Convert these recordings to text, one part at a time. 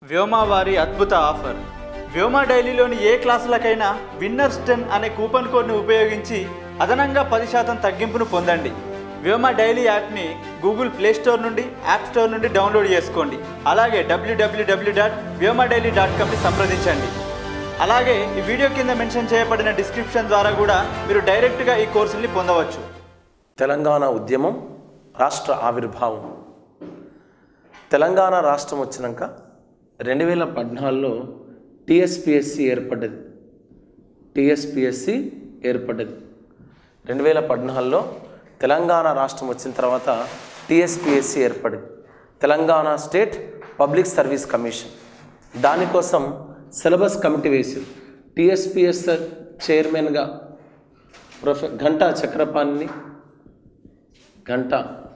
వ్యోమా వారి అద్భుత ఆఫర్ వ్యోమా డైలీలోని ఏ క్లాసులకైనా విన్నర్స్ టెన్ అనే కూపన్ కోడ్ని ఉపయోగించి అదనంగా పది శాతం తగ్గింపును పొందండి వ్యోమా డైలీ యాప్ని గూగుల్ ప్లే స్టోర్ నుండి యాప్ స్టోర్ నుండి డౌన్లోడ్ చేసుకోండి అలాగే డబ్ల్యూడబ్ల్యూడబ్ల్యూ డాట్ వ్యోమా డైలీ డాట్ కామ్ని సంప్రదించండి అలాగే ఈ వీడియో కింద మెన్షన్ చేయబడిన డిస్క్రిప్షన్ ద్వారా కూడా మీరు డైరెక్ట్గా ఈ కోర్సుల్ని పొందవచ్చు తెలంగాణ ఉద్యమం రాష్ట్ర ఆవిర్భావం తెలంగాణ రాష్ట్రం వచ్చినాక రెండు వేల పద్నాలుగులో టిఎస్పిఎస్సి ఏర్పడ్డది టిఎస్పిఎస్సి ఏర్పడ్డది రెండు వేల పద్నాలుగులో తెలంగాణ రాష్ట్రం వచ్చిన తర్వాత టిఎస్పిఎస్సి ఏర్పడింది Telangana state public service Commission దానికోసం సిలబస్ కమిటీ వేసి టిఎస్పిఎస్ చైర్మన్గా ప్రొఫె గంటా చక్రపాణిని గంట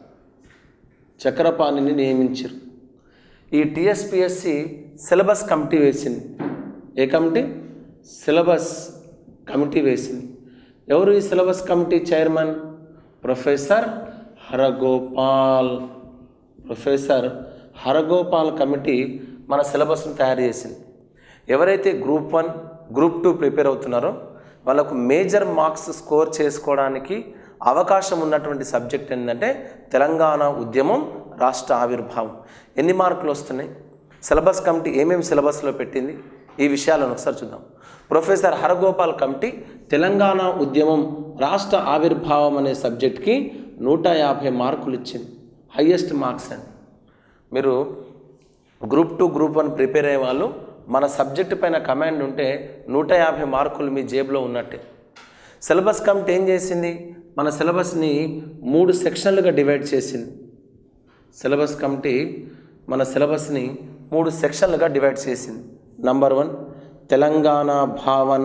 చక్రపాణిని నియమించారు ఈ టిఎస్పిఎస్సి సిలబస్ కమిటీ వేసింది ఏ కమిటీ సిలబస్ కమిటీ వేసింది ఎవరు ఈ syllabus committee chairman professor Haragopal professor Haragopal committee మన సిలబస్ను తయారు చేసింది ఎవరైతే group one group two prepare అవుతున్నారో వాళ్ళకు మేజర్ మార్క్స్ స్కోర్ చేసుకోవడానికి అవకాశం ఉన్నటువంటి సబ్జెక్ట్ ఏంటంటే తెలంగాణ ఉద్యమం రాష్ట్ర ఆవిర్భావం ఎన్ని మార్కులు వస్తున్నాయి సిలబస్ కమిటీ ఏమేమి సిలబస్లో పెట్టింది ఈ విషయాలను ఒకసారి చూద్దాం ప్రొఫెసర్ హరగోపాల్ కమిటీ తెలంగాణ ఉద్యమం రాష్ట్ర ఆవిర్భావం అనే సబ్జెక్ట్కి నూట యాభై మార్కులు ఇచ్చింది హయ్యెస్ట్ మార్క్స్ అండి మీరు group two group one prepare అయ్యే వాళ్ళు మన సబ్జెక్ట్ పైన కమాండ్ ఉంటే నూట యాభై మార్కులు మీ జేబులో ఉన్నట్టే సిలబస్ కమిటీ ఏం చేసింది మన సిలబస్ని మూడు సెక్షన్లుగా డివైడ్ చేసింది సిలబస్ కమిటీ మన సిలబస్ని మూడు సెక్షన్లుగా డివైడ్ చేసింది నంబర్ వన్ తెలంగాణ భావన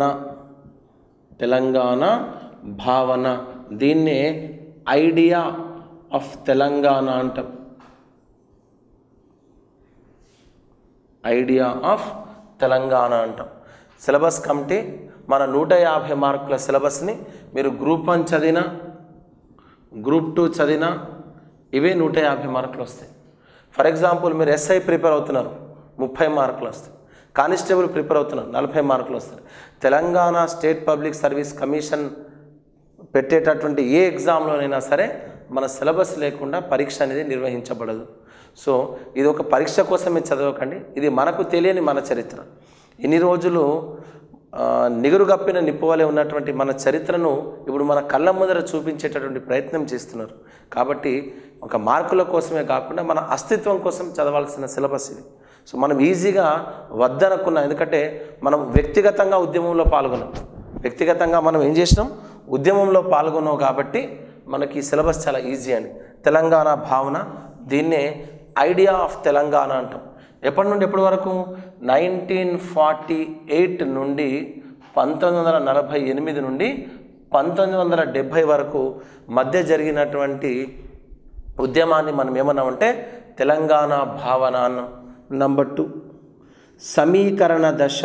తెలంగాణ భావన దీన్నే ఐడియా ఆఫ్ తెలంగాణ అంటాం ఐడియా ఆఫ్ తెలంగాణ అంటాం సిలబస్ కమిటీ మన నూట యాభై మార్కుల సిలబస్ని మీరు గ్రూప్ వన్ చదివినా గ్రూప్ టూ చదివినా ఇవే నూట యాభై మార్కులు వస్తాయి ఫర్ ఎగ్జాంపుల్ మీరు ఎస్ఐ ప్రిపేర్ అవుతున్నారు ముప్పై మార్కులు వస్తాయి కానిస్టేబుల్ ప్రిపేర్ అవుతున్నారు నలభై మార్కులు వస్తాయి Telangana state public service commission పెట్టేటటువంటి ఏ ఎగ్జామ్లోనైనా సరే మన సిలబస్ లేకుండా పరీక్ష అనేది నిర్వహించబడదు సో ఇది ఒక పరీక్ష కోసమే చదవకండి ఇది మనకు తెలియని మన చరిత్ర ఇన్ని రోజులు ఆ, నిగురుగప్పిన నిప్పువలే ఉన్నటువంటి మన చరిత్రను ఇప్పుడు మన కళ్ళ ముందర చూపించేటటువంటి ప్రయత్నం చేస్తున్నారు కాబట్టి ఒక మార్కుల కోసమే కాకుండా మన అస్తిత్వం కోసం చదవాల్సిన సిలబస్ ఇది సో మనం ఈజీగా వద్దనుకున్నాం ఎందుకంటే మనం వ్యక్తిగతంగా ఉద్యమంలో పాల్గొన్నాం వ్యక్తిగతంగా మనం ఏం చేసినాం ఉద్యమంలో పాల్గొన్నాం కాబట్టి మనకి ఈ సిలబస్ చాలా ఈజీ అని తెలంగాణ భావన దీన్నే ఐడియా ఆఫ్ తెలంగాణ అంటాం ఎప్పటి నుండి ఎప్పటి వరకు నైన్టీన్ ఫార్టీ ఎయిట్ నుండి పంతొమ్మిది వందల నలభై ఎనిమిది నుండి పంతొమ్మిది వందల డెబ్భై వరకు మధ్య జరిగినటువంటి ఉద్యమాన్ని మనం ఏమన్నామంటే తెలంగాణ భావన అన్నాం నంబర్ టూ సమీకరణ దశ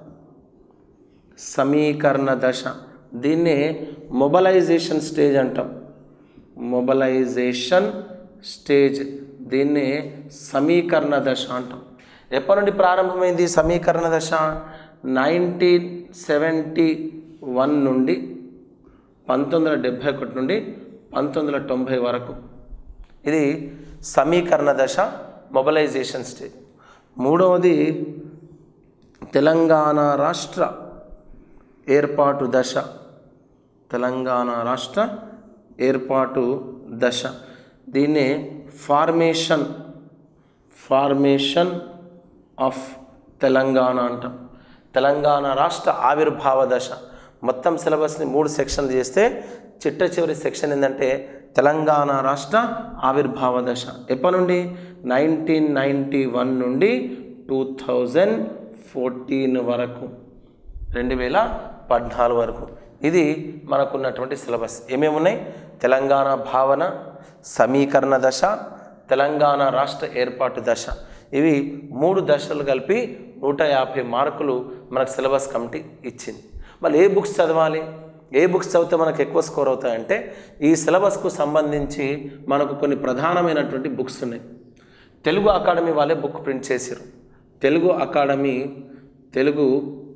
సమీకరణ దశ దీన్నే మొబలైజేషన్ స్టేజ్ అంటాం మొబలైజేషన్ స్టేజ్ దీన్నే సమీకరణ దశ అంటాం ఎప్పటి నుండి ప్రారంభమైంది ఈ సమీకరణ దశ నైన్టీన్ సెవెంటీ వన్ నుండి పంతొమ్మిది వందల డెబ్భై ఒకటి నుండి పంతొమ్మిది వందల తొంభై వరకు ఇది సమీకరణ దశ మొబలైజేషన్ స్టేజ్ మూడవది తెలంగాణ రాష్ట్ర ఏర్పాటు దశ తెలంగాణ రాష్ట్ర ఏర్పాటు దశ దీన్నే ఫార్మేషన్ ఫార్మేషన్ ఆఫ్ తెలంగాణ అంటాం తెలంగాణ రాష్ట్ర ఆవిర్భావ దశ మొత్తం సిలబస్ని మూడు సెక్షన్లు చేస్తే చిట్ట చివరి సెక్షన్ ఏంటంటే తెలంగాణ రాష్ట్ర ఆవిర్భావ దశ ఎప్పటి నుండి నైన్టీన్ నైంటీ వన్ నుండి టూ థౌజండ్ ఫోర్టీన్ వరకు రెండు వేల పద్నాలుగు వరకు ఇది మనకున్నటువంటి సిలబస్ ఏమేమి ఉన్నాయి తెలంగాణ భావన సమీకరణ దశ తెలంగాణ రాష్ట్ర ఏర్పాటు దశ ఇవి మూడు దశలు కలిపి నూట యాభై మార్కులు మనకు సిలబస్ కమిటీ ఇచ్చింది మళ్ళీ ఏ బుక్స్ చదవాలి ఏ బుక్స్ చదివితే మనకు ఎక్కువ స్కోర్ అవుతాయంటే ఈ సిలబస్కు సంబంధించి మనకు కొన్ని ప్రధానమైనటువంటి బుక్స్ ఉన్నాయి తెలుగు అకాడమీ వాళ్ళే బుక్ ప్రింట్ చేశారు తెలుగు అకాడమీ తెలుగు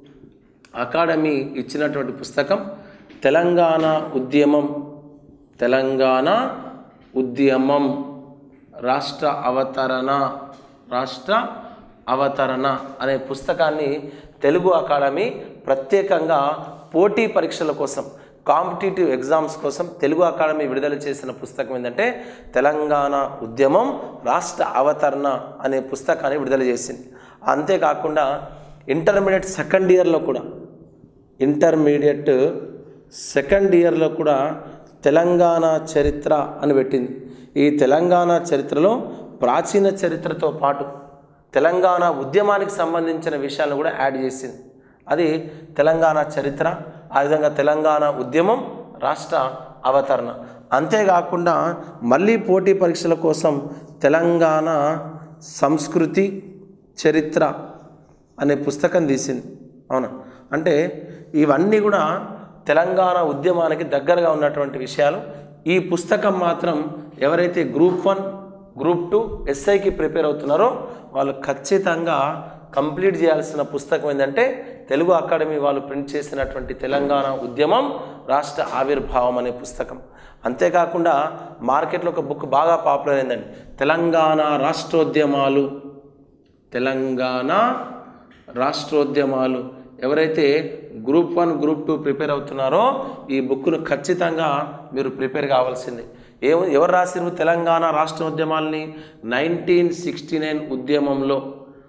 అకాడమీ ఇచ్చినటువంటి పుస్తకం తెలంగాణ ఉద్యమం తెలంగాణ ఉద్యమం రాష్ట్ర అవతరణ రాష్ట్ర అవతరణ అనే పుస్తకాన్ని తెలుగు అకాడమీ ప్రత్యేకంగా పోటీ పరీక్షల కోసం కాంపిటేటివ్ ఎగ్జామ్స్ కోసం తెలుగు అకాడమీ విడుదల చేసిన పుస్తకం ఏంటంటే తెలంగాణ ఉద్యమం రాష్ట్ర అవతరణ అనే పుస్తకాన్ని విడుదల చేసింది అంతేకాకుండా ఇంటర్మీడియట్ సెకండ్ ఇయర్లో కూడా ఇంటర్మీడియట్ సెకండ్ ఇయర్లో కూడా తెలంగాణ చరిత్ర అని పెట్టింది ఈ తెలంగాణ చరిత్రలో ప్రాచీన చరిత్రతో పాటు తెలంగాణ ఉద్యమానికి సంబంధించిన విషయాలను కూడా యాడ్ చేసింది అది తెలంగాణ చరిత్ర ఆ విధంగా తెలంగాణ ఉద్యమం రాష్ట్ర అవతరణ అంతేకాకుండా మళ్ళీ పోటీ పరీక్షల కోసం తెలంగాణ సంస్కృతి చరిత్ర అనే పుస్తకం తీసింది అవునా అంటే ఇవన్నీ కూడా తెలంగాణ ఉద్యమానికి దగ్గరగా ఉన్నటువంటి విషయాలు ఈ పుస్తకం మాత్రం ఎవరైతే గ్రూప్ వన్ గ్రూప్ టూ ఎస్ఐకి ప్రిపేర్ అవుతున్నారో వాళ్ళు ఖచ్చితంగా కంప్లీట్ చేయాల్సిన పుస్తకం ఏంటంటే తెలుగు అకాడమీ వాళ్ళు ప్రింట్ చేసినటువంటి తెలంగాణ ఉద్యమం రాష్ట్ర ఆవిర్భావం అనే పుస్తకం అంతేకాకుండా మార్కెట్లో ఒక బుక్ బాగా పాపులర్ అయిందండి తెలంగాణ రాష్ట్రోద్యమాలు తెలంగాణ రాష్ట్రోద్యమాలు ఎవరైతే group one group two prepare అవుతున్నారో ఈ బుక్ను ఖచ్చితంగా మీరు ప్రిపేర్ కావాల్సిందే ఏ ఎవరు రాసిరు తెలంగాణ రాష్ట్రోద్యమాల్ని నైన్టీన్ సిక్స్టీ నైన్ ఉద్యమంలో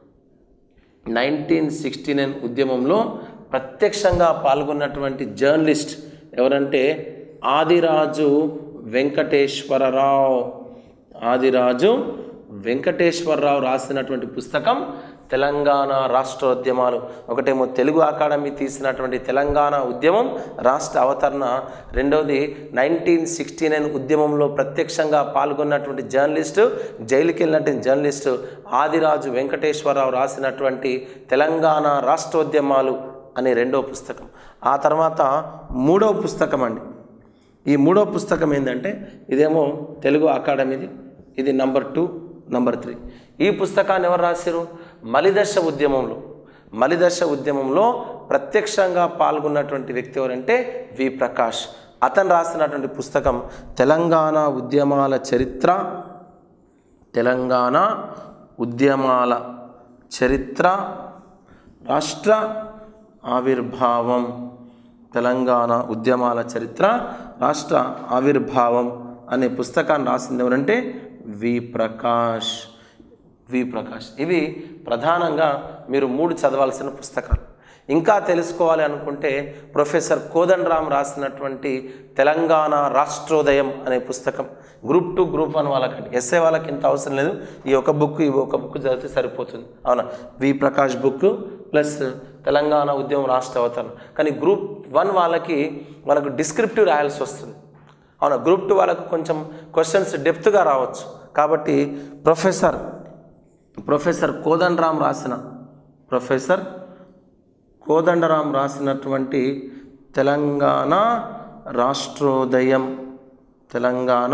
నైన్టీన్ సిక్స్టీ నైన్ ఉద్యమంలో ప్రత్యక్షంగా పాల్గొన్నటువంటి జర్నలిస్ట్ ఎవరంటే ఆదిరాజు వెంకటేశ్వరరావు ఆదిరాజు వెంకటేశ్వరరావు రాసినటువంటి పుస్తకం తెలంగాణ రాష్ట్రోద్యమాలు ఒకటేమో తెలుగు అకాడమీ తీసినటువంటి తెలంగాణ ఉద్యమం రాష్ట్ర అవతరణ రెండవది నైన్టీన్ సిక్స్టీ నైన్ ఉద్యమంలో ప్రత్యక్షంగా పాల్గొన్నటువంటి జర్నలిస్టు జైలుకి వెళ్ళినటువంటి జర్నలిస్టు ఆదిరాజు వెంకటేశ్వరరావు రాసినటువంటి తెలంగాణ రాష్ట్రోద్యమాలు అనే రెండవ పుస్తకం ఆ తర్వాత మూడవ పుస్తకం అండి ఈ మూడో పుస్తకం ఏంటంటే ఇదేమో తెలుగు అకాడమీది ఇది నంబర్ టూ నంబర్ త్రీ ఈ పుస్తకాన్ని ఎవరు రాశారు మలిదశ ఉద్యమంలో మలిదశ ఉద్యమంలో ప్రత్యక్షంగా పాల్గొన్నటువంటి వ్యక్తి ఎవరంటే వి ప్రకాష్ అతను రాసినటువంటి పుస్తకం తెలంగాణ ఉద్యమాల చరిత్ర తెలంగాణ ఉద్యమాల చరిత్ర రాష్ట్ర ఆవిర్భావం తెలంగాణ ఉద్యమాల చరిత్ర రాష్ట్ర ఆవిర్భావం అనే పుస్తకాన్ని రాసింది ఎవరంటే వి ప్రకాష్ వి ప్రకాష్ ఇవి ప్రధానంగా మీరు మూడు చదవాల్సిన పుస్తకాలు ఇంకా తెలుసుకోవాలి అనుకుంటే ప్రొఫెసర్ కోదండరామ్ రాసినటువంటి తెలంగాణ రాష్ట్రోదయం అనే పుస్తకం గ్రూప్ టూ గ్రూప్ వన్ వాళ్ళకండి ఎస్ఏ వాళ్ళకి ఇంత అవసరం లేదు ఈ ఒక బుక్ ఈ ఒక బుక్ చదివితే సరిపోతుంది అవునా V Prakash book plus Telangana ఉద్యమం రాష్ట్ర అవతరణ కానీ గ్రూప్ వన్ వాళ్ళకి వాళ్ళకు డిస్క్రిప్టివ్ రాయాల్సి వస్తుంది అవునా గ్రూప్ టూ వాళ్ళకు కొంచెం క్వశ్చన్స్ డెప్త్గా రావచ్చు కాబట్టి ప్రొఫెసర్ ప్రొఫెసర్ కోదండరామ్ రాసిన ప్రొఫెసర్ కోదండరాం రాసినటువంటి తెలంగాణ రాష్ట్రోదయం తెలంగాణ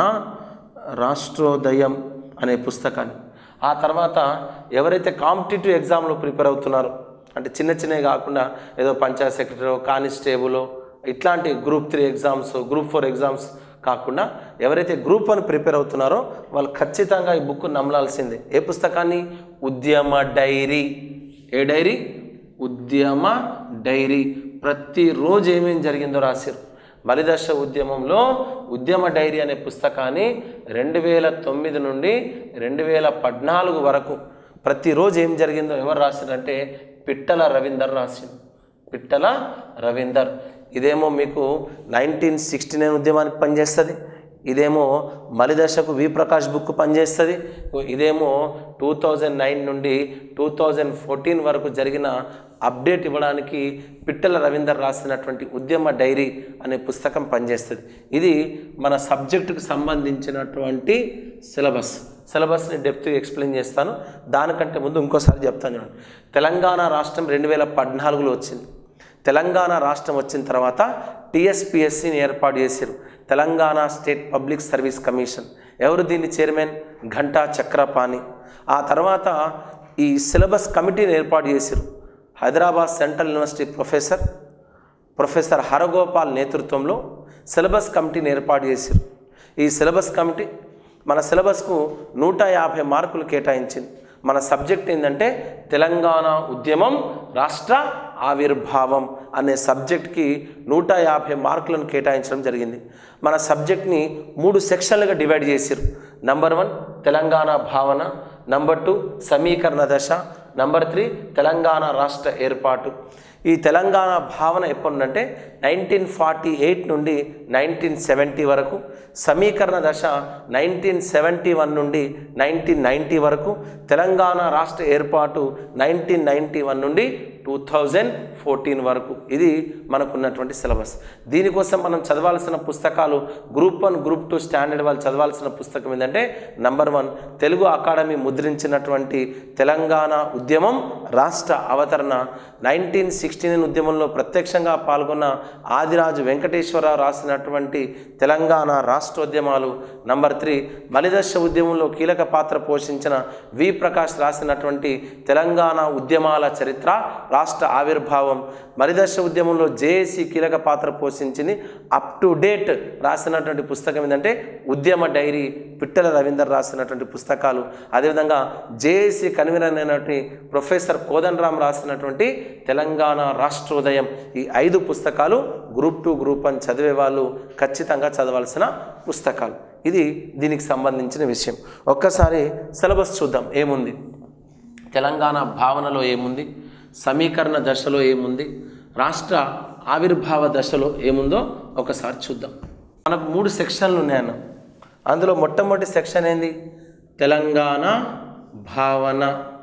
రాష్ట్రోదయం అనే పుస్తకాన్ని ఆ తర్వాత ఎవరైతే కాంపిటేటివ్ ఎగ్జామ్లో ప్రిపేర్ అవుతున్నారో అంటే చిన్న చిన్నవి కాకుండా ఏదో పంచాయత్ సెక్రటరీ కానిస్టేబుల్ ఇట్లాంటి group three exams group four exams కాకుండా ఎవరైతే గ్రూప్ వన్ ప్రిపేర్ అవుతున్నారో వాళ్ళు ఖచ్చితంగా ఈ బుక్ నమ్మలాల్సిందే ఏ పుస్తకాన్ని ఉద్యమ డైరీ ఏ డైరీ ఉద్యమ డైరీ ప్రతిరోజు ఏమేం జరిగిందో రాశారు బలిదశ ఉద్యమంలో ఉద్యమ డైరీ అనే పుస్తకాన్ని రెండు వేల తొమ్మిది నుండి రెండు వేల పద్నాలుగు వరకు ప్రతిరోజు ఏం జరిగిందో ఎవరు రాశారంటే పిట్టల రవీందర్ రాసిండు పిట్టల రవీందర్ ఇదేమో మీకు నైన్టీన్ సిక్స్టీ నైన్ ఉద్యమానికి పనిచేస్తుంది ఇదేమో మలిదశకు వి ప్రకాష్ బుక్ పనిచేస్తుంది ఇదేమో టూ థౌజండ్ నైన్ నుండి టూ థౌజండ్ ఫోర్టీన్ వరకు జరిగిన అప్డేట్ ఇవ్వడానికి పిట్టల రవీందర్ రాసినటువంటి ఉద్యమ డైరీ అనే పుస్తకం పనిచేస్తుంది ఇది మన సబ్జెక్టుకు సంబంధించినటువంటి సిలబస్ సిలబస్ని డెప్త్ ఎక్స్ప్లెయిన్ చేస్తాను దానికంటే ముందు ఇంకోసారి చెప్తాను చూడండి తెలంగాణ రాష్ట్రం రెండు వేల పద్నాలుగులో వచ్చింది తెలంగాణ రాష్ట్రం వచ్చిన తర్వాత టీఎస్పిఎస్సిని ఏర్పాటు చేశారు Telangana state public service commission ఎవరు దీని చైర్మన్ ఘంటా చక్రపాణి ఆ తర్వాత ఈ సిలబస్ కమిటీని ఏర్పాటు చేశారు Hyderabad central university professor professor Haragopal నేతృత్వంలో సిలబస్ కమిటీని ఏర్పాటు చేశారు ఈ సిలబస్ కమిటీ మన సిలబస్కు నూట యాభై మార్కులు కేటాయించింది మన సబ్జెక్ట్ ఏంటంటే తెలంగాణ ఉద్యమం రాష్ట్ర ఆవిర్భావం అనే సబ్జెక్ట్కి నూట యాభై మార్కులను కేటాయించడం జరిగింది మన సబ్జెక్ట్ని మూడు సెక్షన్లుగా డివైడ్ చేశారు నంబర్ వన్ తెలంగాణ భావన నంబర్ టూ సమీకరణ దశ నంబర్ త్రీ తెలంగాణ రాష్ట్ర ఏర్పాటు ఈ తెలంగాణ భావన ఎప్పుడంటే నైన్టీన్ ఫార్టీ ఎయిట్ నుండి నైన్టీన్ సెవెంటీ వరకు సమీకరణ దశ నైన్టీన్ సెవెంటీ వన్ నుండి నైన్టీన్ నైంటీ వరకు తెలంగాణ రాష్ట్ర ఏర్పాటు నైన్టీన్ నైంటీ వన్ నుండి టూ థౌజండ్ ఫోర్టీన్ వరకు ఇది మనకున్నటువంటి సిలబస్ దీనికోసం మనం చదవాల్సిన పుస్తకాలు group one group two standard వాళ్ళు చదవాల్సిన పుస్తకం ఏంటంటే నంబర్ వన్ తెలుగు అకాడమీ ముద్రించినటువంటి తెలంగాణ ఉద్యమం రాష్ట్ర అవతరణ నైన్టీన్ సిక్స్టీ నైన్ ఉద్యమంలో ప్రత్యక్షంగా పాల్గొన్న ఆదిరాజు వెంకటేశ్వరరావు రాసినటువంటి తెలంగాణ రాష్ట్రోద్యమాలు నంబర్ త్రీ మలిదశ ఉద్యమంలో కీలక పాత్ర పోషించిన వి ప్రకాష్ రాసినటువంటి తెలంగాణ ఉద్యమాల చరిత్ర రాష్ట్ర ఆవిర్భావం మలిదశ ఉద్యమంలో జేఏసీ కీలక పాత్ర పోషించింది అప్ టు డేట్ రాసినటువంటి పుస్తకం ఏంటంటే ఉద్యమ డైరీ పిట్టల రవీందర్ రాసినటువంటి పుస్తకాలు అదేవిధంగా జేఏసీ కన్వీనర్ అయినటువంటి ప్రొఫెసర్ కోదండరామ్ రాసినటువంటి తెలంగాణ రాష్ట్రోదయం ఈ ఐదు పుస్తకాలు గ్రూప్ టూ గ్రూప్ వన్ చదివే వాళ్ళు ఖచ్చితంగా చదవాల్సిన పుస్తకాలు ఇది దీనికి సంబంధించిన విషయం ఒక్కసారి సిలబస్ చూద్దాం ఏముంది తెలంగాణ భావనలో ఏముంది సమీకరణ దశలో ఏముంది రాష్ట్ర ఆవిర్భావ దశలో ఏముందో ఒకసారి చూద్దాం మనకు మూడు సెక్షన్లు ఉన్నాయన్న అందులో మొట్టమొదటి సెక్షన్ ఏంది తెలంగాణ భావన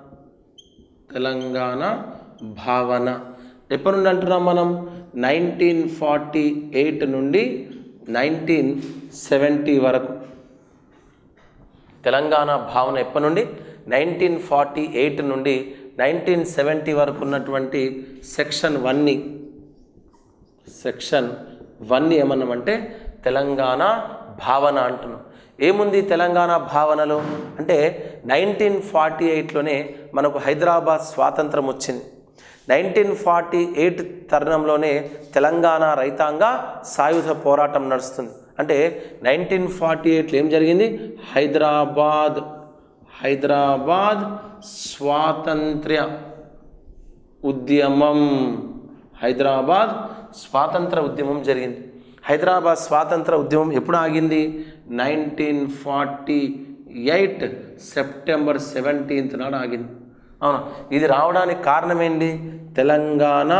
తెలంగాణ భావన ఎప్పటి నుండి అంటున్నాం మనం నైన్టీన్ ఫార్టీ ఎయిట్ నుండి నైన్టీన్ సెవెంటీ వరకు తెలంగాణ భావన ఎప్పటి నుండి నైన్టీన్ ఫార్టీ ఎయిట్ నుండి నైన్టీన్ సెవెంటీ వరకు ఉన్నటువంటి సెక్షన్ వన్ని సెక్షన్ వన్ని ఏమన్నామంటే తెలంగాణ భావన అంటున్నాం ఏముంది తెలంగాణ భావనలో అంటే నైన్టీన్ ఫార్టీ ఎయిట్లోనే మనకు హైదరాబాద్ స్వాతంత్రం వచ్చింది నైన్టీన్ ఫార్టీ ఎయిట్ తరుణంలోనే తెలంగాణ రైతాంగ సాయుధ పోరాటం నడుస్తుంది అంటే నైన్టీన్ ఫార్టీ ఎయిట్లో ఏం జరిగింది హైదరాబాద్ హైదరాబాద్ స్వాతంత్ర్య ఉద్యమం హైదరాబాద్ స్వాతంత్ర ఉద్యమం జరిగింది హైదరాబాద్ స్వాతంత్ర ఉద్యమం ఎప్పుడు ఆగింది nineteen forty eight September seventeenth నాడు ఆగింది అవునా ఇది రావడానికి కారణం ఏంటి తెలంగాణ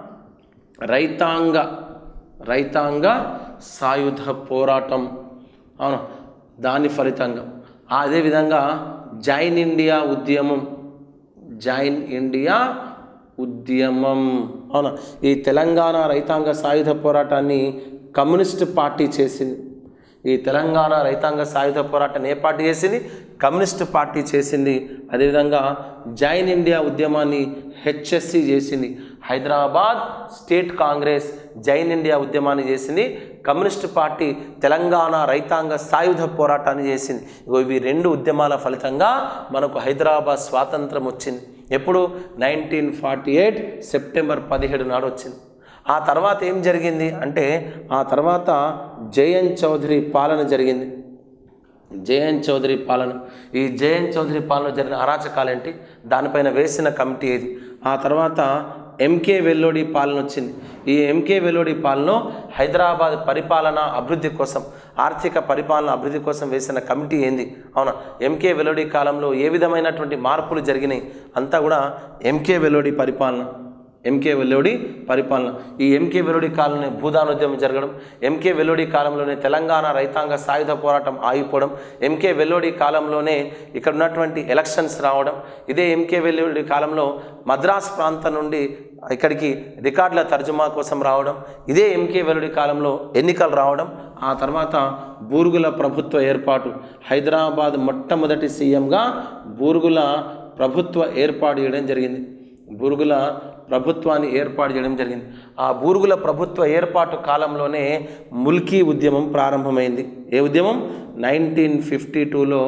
రైతాంగ రైతాంగ సాయుధ పోరాటం అవును దాని ఫలితంగా అదేవిధంగా జైన్ ఇండియా ఉద్యమం జైన్ ఇండియా ఉద్యమం అవునా ఈ తెలంగాణ రైతాంగ సాయుధ పోరాటాన్ని కమ్యూనిస్ట్ పార్టీ చేసింది ఈ తెలంగాణ రైతాంగ సాయుధ పోరాటాన్ని ఏ పార్టీ చేసింది కమ్యూనిస్ట్ పార్టీ చేసింది అదేవిధంగా జైన్ ఇండియా ఉద్యమాన్ని హెచ్ఎస్సి చేసింది Hyderabad state Congress join India ఉద్యమాన్ని చేసింది కమ్యూనిస్ట్ పార్టీ తెలంగాణ రైతాంగ సాయుధ పోరాటాన్ని చేసింది ఇగో ఇవి రెండు ఉద్యమాల ఫలితంగా మనకు హైదరాబాద్ స్వాతంత్రం వచ్చింది ఎప్పుడు నైన్టీన్ ఫార్టీ ఎయిట్ సెప్టెంబర్ పదిహేడు నాడు వచ్చింది ఆ తర్వాత ఏం జరిగింది అంటే ఆ తర్వాత జయన్ చౌదరి పాలన జరిగింది జయన్ చౌదరి పాలన ఈ జయన్ చౌదరి పాలన జరిగిన అరాచకాలు ఏంటి దానిపైన వేసిన కమిటీ ఏది ఆ తర్వాత ఎంకే వెల్లోడి పాలన వచ్చింది ఈ ఎంకే వెల్లోడి పాలన హైదరాబాద్ పరిపాలన అభివృద్ధి కోసం ఆర్థిక పరిపాలన అభివృద్ధి కోసం వేసిన కమిటీ ఏంది అవునా ఎంకే వెల్లోడి కాలంలో ఏ విధమైనటువంటి మార్పులు జరిగినాయి అంతా కూడా ఎంకే వెల్లోడి పరిపాలన ఎంకే వెల్లోడి పరిపాలన ఈ ఎంకే వెల్లోడి కాలంలోనే భూదానోద్యమం జరగడం ఎంకే వెల్లోడి కాలంలోనే తెలంగాణ రైతాంగ సాయుధ పోరాటం ఆగిపోవడం ఎంకే వెల్లోడి కాలంలోనే ఇక్కడ ఉన్నటువంటి ఎలక్షన్స్ రావడం ఇదే ఎంకే వెల్లోడి కాలంలో మద్రాస్ ప్రాంతం నుండి ఇక్కడికి రికార్డుల తర్జుమా కోసం రావడం ఇదే ఎంకే వెల్లుడి కాలంలో ఎన్నికలు రావడం ఆ తర్వాత బూరుగుల ప్రభుత్వ ఏర్పాటు హైదరాబాద్ మొట్టమొదటి సీఎంగా బూరుగుల ప్రభుత్వ ఏర్పాటు చేయడం జరిగింది బూరుగుల ప్రభుత్వాన్ని ఏర్పాటు చేయడం జరిగింది ఆ బూరుగుల ప్రభుత్వ ఏర్పాటు కాలంలోనే ముల్కీ ఉద్యమం ప్రారంభమైంది ఏ ఉద్యమం నైన్టీన్ ఫిఫ్టీ టూలో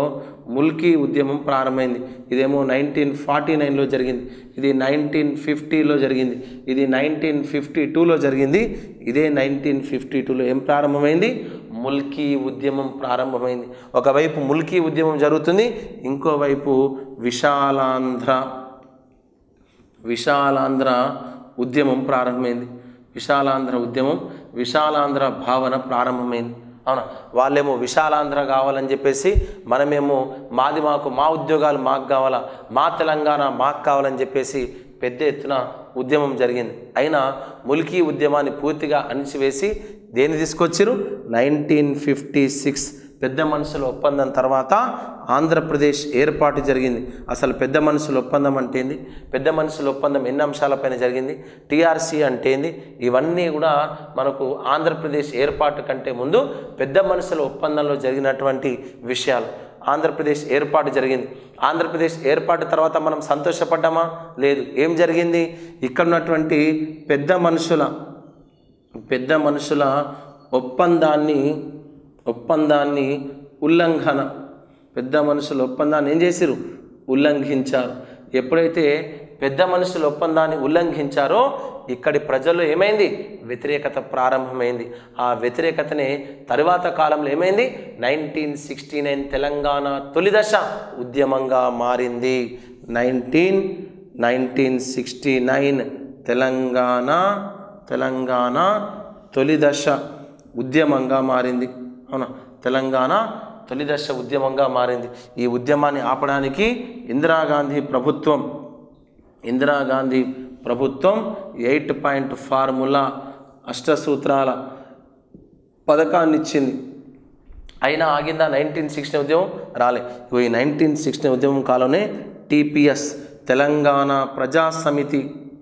ముల్కీ ఉద్యమం ప్రారంభమైంది ఇదేమో నైన్టీన్ ఫార్టీ నైన్లో జరిగింది ఇది నైన్టీన్ ఫిఫ్టీలో జరిగింది ఇది నైన్టీన్ ఫిఫ్టీ టూలో జరిగింది ఇదే నైన్టీన్ ఫిఫ్టీ టూలో ఏం ప్రారంభమైంది ముల్కీ ఉద్యమం ప్రారంభమైంది ఒకవైపు ముల్కీ ఉద్యమం జరుగుతుంది ఇంకోవైపు విశాలాంధ్ర విశాలాంధ్ర ఉద్యమం ప్రారంభమైంది విశాలాంధ్ర ఉద్యమం విశాలాంధ్ర భావన ప్రారంభమైంది అవునా వాళ్ళేమో విశాలాంధ్ర కావాలని చెప్పేసి మనమేమో మాది మాకు మా ఉద్యోగాలు మాకు కావాలా మా తెలంగాణ మాకు కావాలని చెప్పేసి పెద్ద ఎత్తున ఉద్యమం జరిగింది అయినా ముల్కీ ఉద్యమాన్ని పూర్తిగా అణిచివేసి దేన్ని తీసుకొచ్చారు నైన్టీన్ ఫిఫ్టీ సిక్స్ పెద్ద మనుషుల ఒప్పందం తర్వాత ఆంధ్రప్రదేశ్ ఏర్పాటు జరిగింది అసలు పెద్ద మనుషుల ఒప్పందం అంటే ఏంది పెద్ద మనుషుల ఒప్పందం ఎన్ని అంశాలపైన జరిగింది టీఆర్సీ అంటే ఏంది ఇవన్నీ కూడా మనకు ఆంధ్రప్రదేశ్ ఏర్పాటు కంటే ముందు పెద్ద మనుషుల ఒప్పందంలో జరిగినటువంటి విషయాలు ఆంధ్రప్రదేశ్ ఏర్పాటు జరిగింది ఆంధ్రప్రదేశ్ ఏర్పాటు తర్వాత మనం సంతోషపడ్డామా లేదు ఏం జరిగింది ఇక్కడ ఉన్నటువంటి పెద్ద మనుషుల పెద్ద మనుషుల ఒప్పందాన్ని ఒప్పందాన్ని ఉల్లంఘన పెద్ద మనుషుల ఒప్పందాన్ని ఏం చేసిరు ఉల్లంఘించారు ఎప్పుడైతే పెద్ద మనుషుల ఒప్పందాన్ని ఉల్లంఘించారో ఇక్కడి ప్రజల్లో ఏమైంది వ్యతిరేకత ప్రారంభమైంది ఆ వ్యతిరేకతనే తరువాత కాలంలో ఏమైంది నైన్టీన్ సిక్స్టీ నైన్ తెలంగాణ తొలిదశ ఉద్యమంగా మారింది nineteen nineteen sixty nine Telangana Telangana తొలిదశ ఉద్యమంగా మారింది అవునా తెలంగాణ తొలిదశ ఉద్యమంగా మారింది ఈ ఉద్యమాన్ని ఆపడానికి ఇందిరాగాంధీ ప్రభుత్వం ఇందిరాగాంధీ ప్రభుత్వం ఎయిట్ పాయింట్ ఫార్ములా అష్టసూత్రాల పథకాన్ని ఇచ్చింది అయినా ఆగిందా నైన్టీన్ సిక్స్టీ ఉద్యమం రాలే ఇగో ఈ నైన్టీన్ సిక్స్టీ ఉద్యమం కాలంలోనే టీపీఎస్ తెలంగాణ ప్రజా సమితి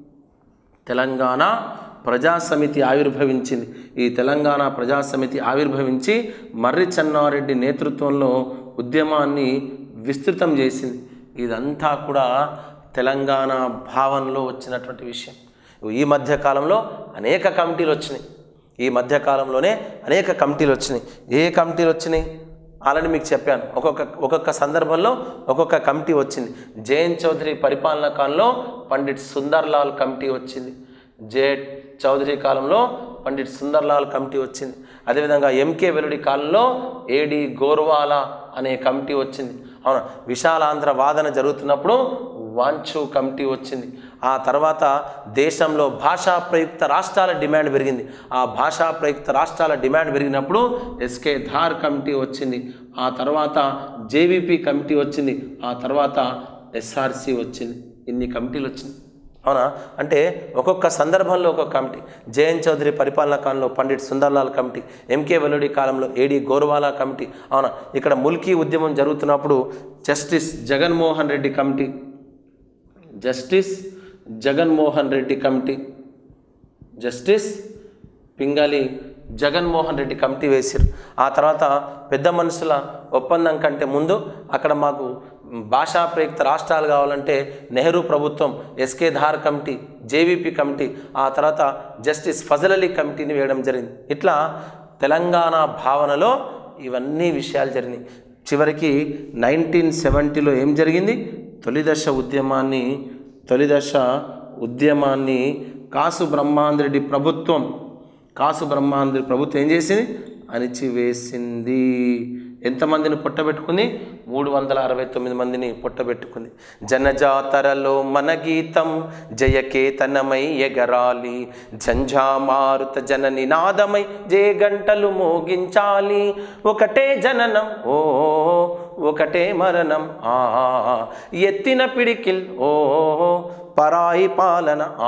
తెలంగాణ ప్రజా సమితి ఆవిర్భవించింది ఈ తెలంగాణ ప్రజా సమితి ఆవిర్భవించి మర్రి చెన్నారెడ్డి నేతృత్వంలో ఉద్యమాన్ని విస్తృతం చేసింది ఇదంతా కూడా తెలంగాణ భావనలో వచ్చినటువంటి విషయం ఈ మధ్య కాలంలో అనేక కమిటీలు వచ్చినాయి ఈ మధ్య కాలంలోనే అనేక కమిటీలు వచ్చినాయి ఏ కమిటీలు వచ్చినాయి అలాని మీకు చెప్పాను ఒక్కొక్క ఒక్కొక్క సందర్భంలో ఒక్కొక్క కమిటీ వచ్చింది జయన్ చౌదరి పరిపాలన కాలంలో పండిట్ సుందర్లాల్ కమిటీ వచ్చింది జే చౌదరి కాలంలో పండిట్ సుందర్లాల్ కమిటీ వచ్చింది అదేవిధంగా ఎంకే వెలుడి కాలంలో ఏడి గోర్వాలా అనే కమిటీ వచ్చింది అవునా విశాలాంధ్ర వాదన జరుగుతున్నప్పుడు వాంచు కమిటీ వచ్చింది ఆ తర్వాత దేశంలో భాషా ప్రయుక్త రాష్ట్రాల డిమాండ్ పెరిగింది ఆ భాషా ప్రయుక్త రాష్ట్రాల డిమాండ్ పెరిగినప్పుడు ఎస్కే ధార్ కమిటీ వచ్చింది ఆ తర్వాత జేవిపి కమిటీ వచ్చింది ఆ తర్వాత ఎస్ఆర్సి వచ్చింది ఇన్ని కమిటీలు వచ్చింది అవునా అంటే ఒక్కొక్క సందర్భంలో ఒక్కొక్క కమిటీ జయన్ చౌదరి పరిపాలనా కాలంలో పండిట్ సుందర్లాల్ కమిటీ ఎంకే వెల్లుడి కాలంలో ఏడి గోర్వాలా కమిటీ అవునా ఇక్కడ ముల్కీ ఉద్యమం జరుగుతున్నప్పుడు justice Jaganmohan Reddy committee justice Jaganmohan Reddy committee justice Pingali Jaganmohan Reddy committee వేశారు ఆ తర్వాత పెద్ద మనుషుల ఒప్పందం కంటే ముందు అక్కడ మాకు భాషా ప్రయుక్త రాష్ట్రాలు కావాలంటే నెహ్రూ ప్రభుత్వం SK Dhar committee JVP committee ఆ తర్వాత జస్టిస్ ఫజల్ అలీ కమిటీని వేయడం జరిగింది ఇట్లా తెలంగాణ భావనలో ఇవన్నీ విషయాలు జరిగినాయి చివరికి నైన్టీన్ సెవెంటీలో ఏం జరిగింది తొలిదశ ఉద్యమాన్ని తొలిదశ ఉద్యమాన్ని కాసు బ్రహ్మాంధ్రెడ్డి ప్రభుత్వం కాసు బ్రహ్మాంధ్రి ప్రభుత్వం ఏం చేసింది అణిచివేసింది ఎంతమందిని పొట్టబెట్టుకుంది మూడు వందల అరవై తొమ్మిది మందిని పొట్టబెట్టుకుంది జనజాతరలో మన గీతం జయకేతనమై ఎగరాలి జంఝామారుత జన నినాదమై జయ గంటలు మోగించాలి ఒకటే జననం ఓ ఒకటే మరణం ఆ ఎత్తిన పిడికిల్ ఓ పరాయి పాలన ఆ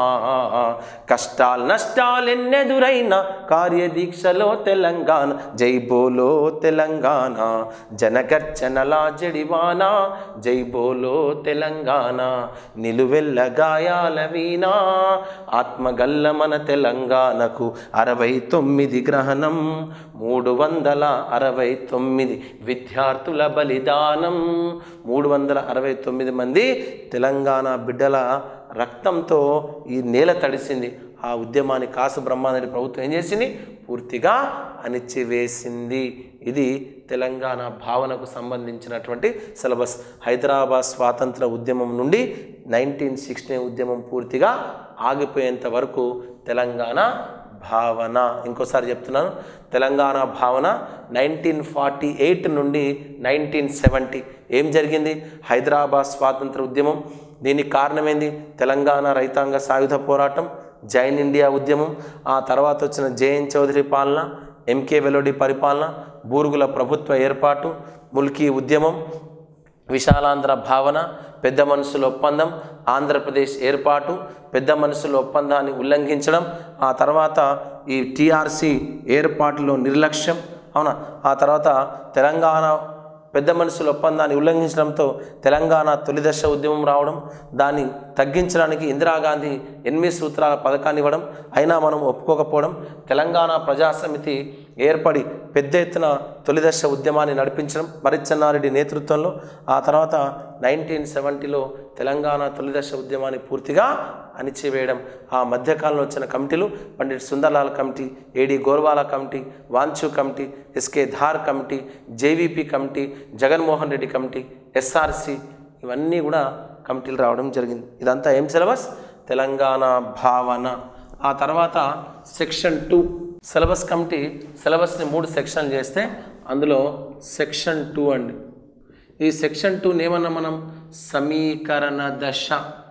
కష్టాలు నష్టాలెన్నెదురైన కార్యదీక్షలో తెలంగాణ జై బోలో తెలంగాణ జనగర్జనలా జడివాన జై బోలో తెలంగాణ నిలువెల్ల గాయాల వీణా ఆత్మగల్ల మన తెలంగాణకు అరవై తొమ్మిది గ్రహణం మూడు వందల అరవై తొమ్మిది విద్యార్థుల బలిదానం మూడు వందల అరవై తొమ్మిది మంది తెలంగాణ బిడ్డల రక్తంతో ఈ నేల తడిసింది ఆ ఉద్యమాన్ని కాసు బ్రహ్మానంద ప్రభుత్వం ఏం చేసింది పూర్తిగా అణిచివేసింది ఇది తెలంగాణ భావనకు సంబంధించినటువంటి సిలబస్ హైదరాబాద్ స్వాతంత్ర ఉద్యమం నుండి నైన్టీన్ సిక్స్టీ ఉద్యమం పూర్తిగా ఆగిపోయేంత వరకు తెలంగాణ భావన ఇంకోసారి చెప్తున్నాను తెలంగాణ భావన నైన్టీన్ ఫార్టీ ఎయిట్ నుండి నైన్టీన్ సెవెంటీ ఏం జరిగింది హైదరాబాద్ స్వాతంత్ర ఉద్యమం దీనికి కారణమైంది తెలంగాణ రైతాంగ సాయుధ పోరాటం జైన్ ఇండియా ఉద్యమం ఆ తర్వాత వచ్చిన జేఎన్ చౌదరి పాలన ఎంకే వెలోడి పరిపాలన బూరుగుల ప్రభుత్వ ఏర్పాటు ముల్కీ ఉద్యమం విశాలాంధ్ర భావన పెద్ద మనుషుల ఒప్పందం ఆంధ్రప్రదేశ్ ఏర్పాటు పెద్ద మనుషుల ఒప్పందాన్ని ఉల్లంఘించడం ఆ తర్వాత ఈ టీఆర్సీ ఏర్పాటులో నిర్లక్ష్యం అవునా ఆ తర్వాత తెలంగాణ పెద్ద మనుషుల ఒప్పందాన్ని ఉల్లంఘించడంతో తెలంగాణ తొలిదశ ఉద్యమం రావడం దాన్ని తగ్గించడానికి ఇందిరాగాంధీ ఎనిమిది సూత్రాల పథకాన్ని ఇవ్వడం అయినా మనం ఒప్పుకోకపోవడం తెలంగాణ ప్రజాసమితి ఏర్పడి పెద్ద ఎత్తున తొలిదశ ఉద్యమాన్ని నడిపించడం మరిచెన్నారెడ్డి నేతృత్వంలో ఆ తర్వాత నైన్టీన్ సెవెంటీలో తెలంగాణ తొలిదశ ఉద్యమాన్ని పూర్తిగా అణిచివేయడం ఆ మధ్యకాలంలో వచ్చిన కమిటీలు Pandit Sundarlal committee AD Gorwala committee Wanchoo committee SK Dhar committee JVP committee Jaganmohan Reddy committee SRC ఇవన్నీ కూడా కమిటీలు రావడం జరిగింది ఇదంతా ఏం సిలబస్ తెలంగాణ భావన ఆ తర్వాత సెక్షన్ టూ సిలబస్ కమిటీ సిలబస్ని మూడు సెక్షన్లు చేస్తే అందులో సెక్షన్ టూ అండి ఈ సెక్షన్ టూని ఏమన్నా మనం సమీకరణ దశ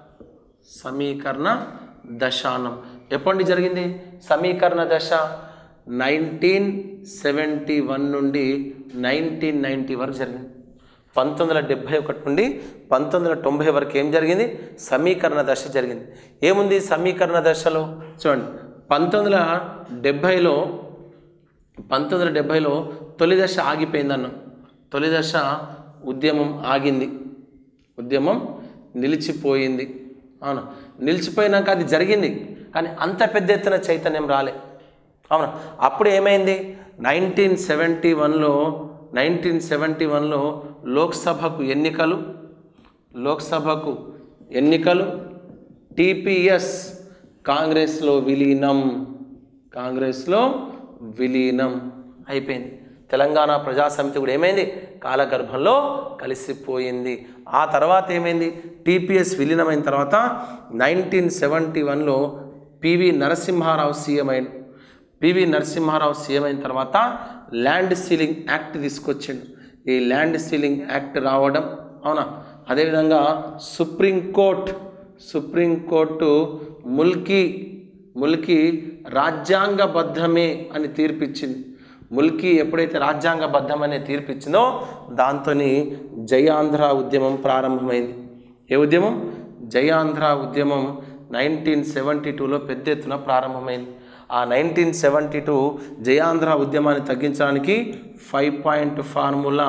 సమీకరణ దశానం ఎప్పటి జరిగింది సమీకరణ దశ నైన్టీన్ సెవెంటీ వన్ నుండి నైన్టీన్ నైంటీ వరకు జరిగింది పంతొమ్మిది వందల డెబ్భై ఒకటి నుండి పంతొమ్మిది వందల తొంభై వరకు ఏం జరిగింది సమీకరణ దశ జరిగింది ఏముంది సమీకరణ దశలో చూడండి పంతొమ్మిది వందల డెబ్భైలో పంతొమ్మిది వందల డెబ్భైలో తొలి దశ ఆగిపోయిందన్నాం తొలి దశ ఉద్యమం ఆగింది ఉద్యమం నిలిచిపోయింది అవును నిలిచిపోయినాక అది జరిగింది కానీ అంత పెద్ద ఎత్తున చైతన్యం రాలే అవునా అప్పుడు ఏమైంది నైన్టీన్ సెవెంటీ వన్లో నైన్టీన్ సెవెంటీ వన్లో లోక్సభకు ఎన్నికలు లోక్సభకు ఎన్నికలు టీపీఎస్ కాంగ్రెస్లో విలీనం కాంగ్రెస్లో విలీనం అయిపోయింది తెలంగాణ ప్రజాసమితి కూడా ఏమైంది కాలగర్భంలో కలిసిపోయింది ఆ తర్వాత ఏమైంది టీపీఎస్ విలీనమైన తర్వాత నైన్టీన్ సెవెంటీ వన్లో పివి నరసింహారావు సీఎం అయింది పివి నరసింహారావు సీఎం అయిన తర్వాత ల్యాండ్ సీలింగ్ యాక్ట్ తీసుకొచ్చిండు ఈ ల్యాండ్ సీలింగ్ యాక్ట్ రావడం అవునా అదేవిధంగా సుప్రీంకోర్టు సుప్రీంకోర్టు ముల్కీ ముల్కీ రాజ్యాంగబద్ధమే అని తీర్పిచ్చింది ముల్కీ ఎప్పుడైతే రాజ్యాంగబద్ధమనే తీర్పిచ్చిందో దాంతో జయాంధ్ర ఉద్యమం ప్రారంభమైంది ఏ ఉద్యమం జయాంధ్ర ఉద్యమం నైన్టీన్ సెవెంటీ టూలో పెద్ద ఎత్తున ప్రారంభమైంది ఆ నైన్టీన్ సెవెంటీ టూ జయాంధ్ర ఉద్యమాన్ని తగ్గించడానికి ఫైవ్ పాయింట్ ఫార్ములా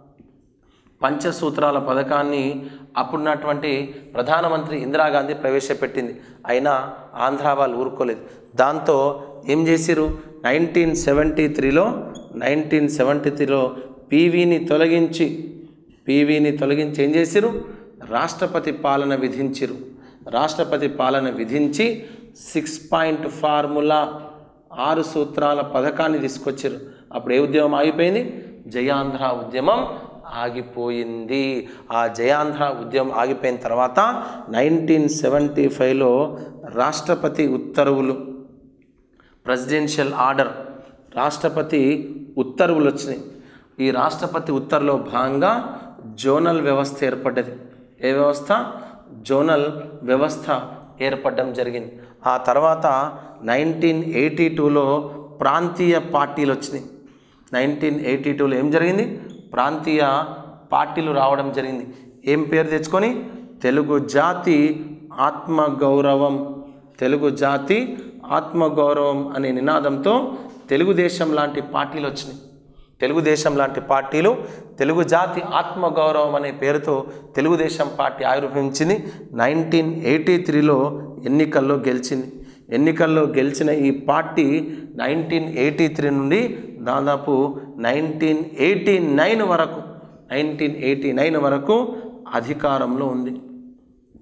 పంచసూత్రాల పథకాన్ని అప్పుడున్నటువంటి ప్రధానమంత్రి ఇందిరాగాంధీ ప్రవేశపెట్టింది అయినా ఆంధ్ర వాళ్ళు ఊరుకోలేదు దాంతో ఏం చేసిరు నైన్టీన్ సెవెంటీ త్రీలో నైన్టీన్ సెవెంటీ త్రీలో పీవీని తొలగించి పీవీని తొలగించి ఏం చేసిరు రాష్ట్రపతి పాలన విధించిరు రాష్ట్రపతి పాలన విధించి సిక్స్ పాయింట్ ఫార్ములా ఆరు సూత్రాల పథకాన్ని తీసుకొచ్చారు అప్పుడు ఏ ఉద్యమం ఆగిపోయింది జయాంధ్ర ఉద్యమం ఆగిపోయింది ఆ జయాంధ్ర ఉద్యమం ఆగిపోయిన తర్వాత నైన్టీన్ సెవెంటీ ఫైవ్లో రాష్ట్రపతి ఉత్తర్వులు ప్రెసిడెన్షియల్ ఆర్డర్ రాష్ట్రపతి ఉత్తర్వులు వచ్చినాయి ఈ రాష్ట్రపతి ఉత్తర్వులో భాగంగా జోనల్ వ్యవస్థ ఏర్పడ్డది ఏ వ్యవస్థ జోనల్ వ్యవస్థ ఏర్పడడం జరిగింది ఆ తర్వాత నైన్టీన్ ఎయిటీ టూలో ప్రాంతీయ పార్టీలు వచ్చినాయి నైన్టీన్ ఎయిటీ టూలో ఏం జరిగింది ప్రాంతీయ పార్టీలు రావడం జరిగింది ఏం పేరు తెచ్చుకొని తెలుగు జాతి ఆత్మగౌరవం తెలుగు జాతి ఆత్మగౌరవం అనే నినాదంతో తెలుగుదేశం లాంటి పార్టీలు వచ్చినాయి తెలుగుదేశం లాంటి పార్టీలు తెలుగు జాతి ఆత్మగౌరవం అనే పేరుతో తెలుగుదేశం పార్టీ ఆవిర్భవించింది నైన్టీన్ ఎయిటీ త్రీలో ఎన్నికల్లో గెలిచింది ఎన్నికల్లో గెలిచిన ఈ పార్టీ నైన్టీన్ ఎయిటీ త్రీ నుండి దాదాపు నైన్టీన్ ఎయిటీ నైన్ వరకు నైన్టీన్ ఎయిటీ నైన్ వరకు అధికారంలో ఉంది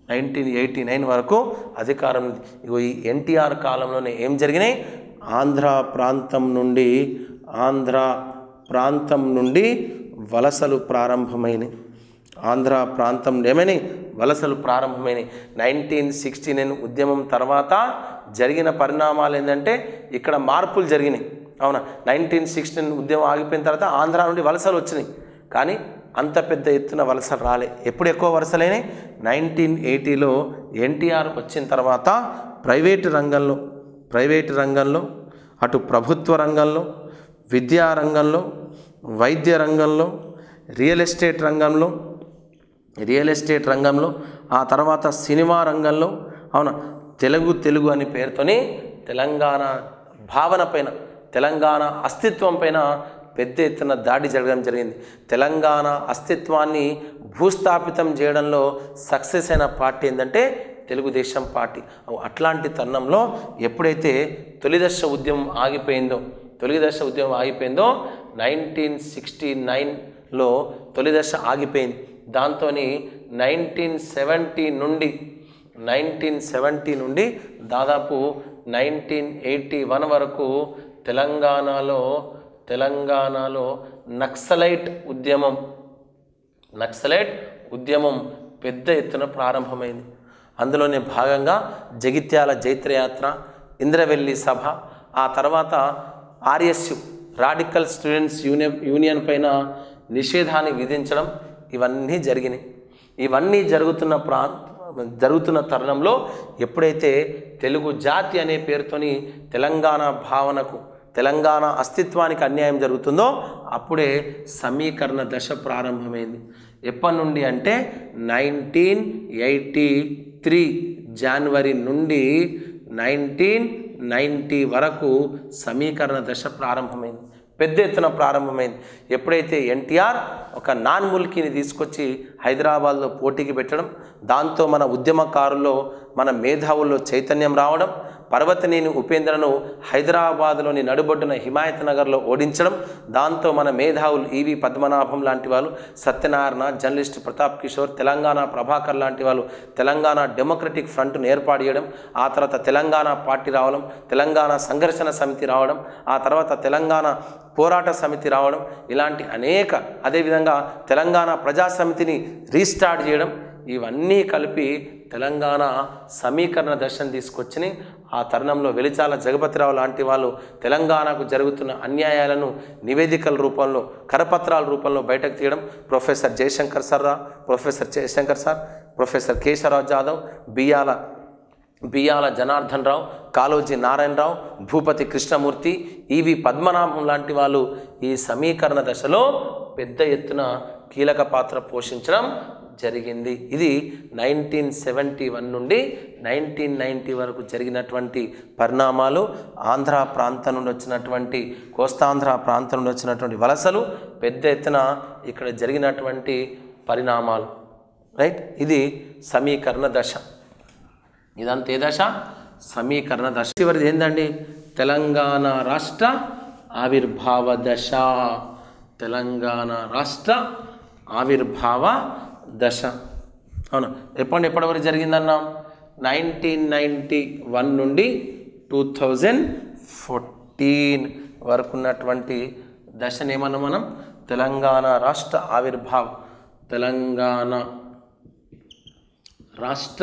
నైన్టీన్ ఎయిటీ నైన్ వరకు అధికారం ఉంది. ఇగో ఈ ఎన్టీఆర్ కాలంలోనే ఏం జరిగినాయి ఆంధ్ర ప్రాంతం నుండి ఆంధ్ర ప్రాంతం నుండి వలసలు ప్రారంభమైనవి ఆంధ్ర ప్రాంతం ఏమని వలసలు ప్రారంభమైనవి నైన్టీన్ సిక్స్టీ నైన్ ఉద్యమం తర్వాత జరిగిన పరిణామాలు ఏంటంటే ఇక్కడ మార్పులు జరిగినాయి అవునా నైన్టీన్ సిక్స్టీన్ ఉద్యమం ఆగిపోయిన తర్వాత ఆంధ్ర నుండి వలసలు వచ్చినాయి కానీ అంత పెద్ద ఎత్తున వలసలు రాలే ఎప్పుడు ఎక్కువ వలసలైనాయి నైన్టీన్ ఎయిటీలో ఎన్టీఆర్ వచ్చిన తర్వాత ప్రైవేటు రంగంలో ప్రైవేటు రంగంలో అటు ప్రభుత్వ రంగంలో విద్యా రంగంలో వైద్య రంగంలో రియల్ ఎస్టేట్ రంగంలో రియల్ ఎస్టేట్ రంగంలో ఆ తర్వాత సినిమా రంగంలో అవునా తెలుగు తెలుగు అనే పేరుతోని తెలంగాణ భావన పైన తెలంగాణ అస్తిత్వం పైన పెద్ద ఎత్తున దాడి జరగడం జరిగింది తెలంగాణ అస్తిత్వాన్ని భూస్థాపితం చేయడంలో సక్సెస్ అయిన పార్టీ ఏంటంటే తెలుగుదేశం పార్టీ అట్లాంటి తరుణంలో ఎప్పుడైతే తొలిదశ ఉద్యమం ఆగిపోయిందో తొలిదశ ఉద్యమం ఆగిపోయిందో నైన్టీన్ సిక్స్టీ నైన్లో తొలిదశ ఆగిపోయింది దాంతో నైన్టీన్ సెవెంటీ నుండి నైన్టీన్ సెవెంటీ నుండి దాదాపు నైన్టీన్ ఎయిటీ వన్ వరకు తెలంగాణలో తెలంగాణలో నక్సలైట్ ఉద్యమం నక్సలైట్ ఉద్యమం పెద్ద ఎత్తున ప్రారంభమైంది అందులోనే భాగంగా జగిత్యాల జైత్రయాత్ర ఇంద్రవెల్లి సభ ఆ తర్వాత RSU radical students union union పైన నిషేధాన్ని విధించడం ఇవన్నీ జరిగినాయి ఇవన్నీ జరుగుతున్న ప్రా జరుగుతున్న తరుణంలో ఎప్పుడైతే తెలుగు జాతి అనే పేరుతోని తెలంగాణ భావనకు తెలంగాణ అస్తిత్వానికి అన్యాయం జరుగుతుందో అప్పుడే సమీకరణ దశ ప్రారంభమైంది ఎప్పటి నుండి అంటే నైన్టీన్ ఎయిటీ త్రీ జనవరి నుండి నైన్టీన్ నైంటీ వరకు సమీకరణ దశ ప్రారంభమైంది పెద్ద ఎత్తున ప్రారంభమైంది ఎప్పుడైతే ఎన్టీఆర్ ఒక నాన్ ముల్కీని తీసుకొచ్చి హైదరాబాద్లో పోటీకి పెట్టడం దాంతో మన ఉద్యమకారుల్లో మన మేధావుల్లో చైతన్యం రావడం పర్వతనేని ఉపేంద్రను హైదరాబాద్లోని నడుబొడ్డున హిమాయత్ నగర్లో ఓడించడం దాంతో మన మేధావులు ఈవి పద్మనాభం లాంటి వాళ్ళు సత్యనారాయణ జర్నలిస్ట్ ప్రతాప్ కిషోర్ తెలంగాణ ప్రభాకర్ లాంటి వాళ్ళు తెలంగాణ డెమోక్రటిక్ ఫ్రంట్ను ఏర్పాటు చేయడం ఆ తర్వాత తెలంగాణ పార్టీ రావడం తెలంగాణ సంఘర్షణ సమితి రావడం ఆ తర్వాత తెలంగాణ పోరాట సమితి రావడం ఇలాంటి అనేక అదేవిధంగా తెలంగాణ ప్రజా సమితిని రీస్టార్ట్ చేయడం ఇవన్నీ కలిపి తెలంగాణ సమీకరణ దర్శనం తీసుకొచ్చి ఆ తరుణంలో వెలిచాల జగపతిరావు లాంటి వాళ్ళు తెలంగాణకు జరుగుతున్న అన్యాయాలను నివేదికల రూపంలో కరపత్రాల రూపంలో బయటకు తీయడం ప్రొఫెసర్ జయశంకర్ సార్ రా professor Jayashankar sir professor Keshavarao Jadhav Biyala Biyyala Janardhan Rao Kaloji Narayanarao Bhupathi Krishnamurthy EV Padmanabham లాంటి వాళ్ళు ఈ సమీకరణ దశలో పెద్ద ఎత్తున కీలక పాత్ర పోషించడం జరిగింది ఇది నైన్టీన్ సెవెంటీ వన్ నుండి నైన్టీన్ నైంటీ వరకు జరిగినటువంటి పరిణామాలు ఆంధ్ర ప్రాంతం నుండి వచ్చినటువంటి కోస్తాంధ్ర ప్రాంతం నుండి వచ్చినటువంటి వలసలు పెద్ద ఎత్తున ఇక్కడ జరిగినటువంటి పరిణామాలు రైట్ ఇది సమీకరణ దశ ఇదంతా ఏ దశ సమీకరణ దశ చివరిది ఏందండి తెలంగాణ రాష్ట్ర ఆవిర్భావ దశ తెలంగాణ రాష్ట్ర ఆవిర్భావ దశ అవును ఎప్పటి ఎప్పటి వరకు జరిగిందన్నాం నైన్టీన్ నైంటీ వన్ నుండి టూ థౌజండ్ ఫోర్టీన్ వరకు ఉన్నటువంటి దశను ఏమన్నా మనం తెలంగాణ రాష్ట్ర ఆవిర్భావం తెలంగాణ రాష్ట్ర